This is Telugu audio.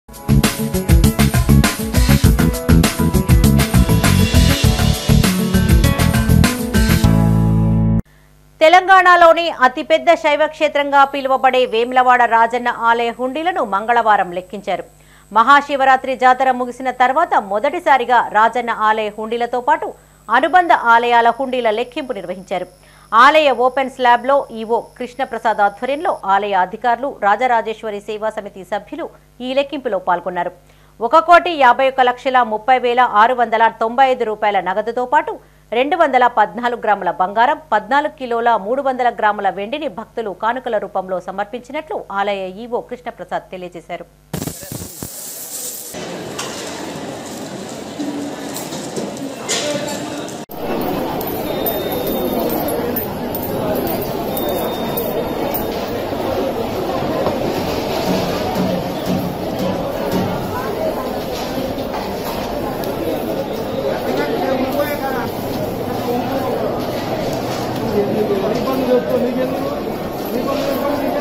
తెలంగాణలోని అతిపెద్ద శైవ క్షేత్రంగా పిలువబడే వేములవాడ రాజన్న ఆలయ హుండీలను మంగళవారం లెక్కించారు మహాశివరాత్రి జాతర ముగిసిన తర్వాత మొదటిసారిగా రాజన్న ఆలయ హుండీలతో పాటు అనుబంధ ఆలయాల హుండీల లెక్కింపు నిర్వహించారు ఆలయ ఓపెన్ స్లాబ్లో ఈవో కృష్ణప్రసాద్ ఆధ్వర్యంలో ఆలయ అధికారులు రాజరాజేశ్వరి సేవా సమితి సభ్యులు ఈ లెక్కింపులో పాల్గొన్నారు ఒక కోటి యాభై ఒక్క లక్షల ముప్పై వేల ఆరు వందల తొంభై ఐదు రూపాయల నగదుతో పాటు రెండు వందల పద్నాలుగు గ్రాముల బంగారం పద్నాలుగు కిలోల మూడు వందల గ్రాముల వెండిని భక్తులు కానుకల రూపంలో సమర్పించినట్లు ఆలయ ఈవో కృష్ణప్రసాద్ తెలియజేశారు నీకు నీకు నీకు నీకు నీకు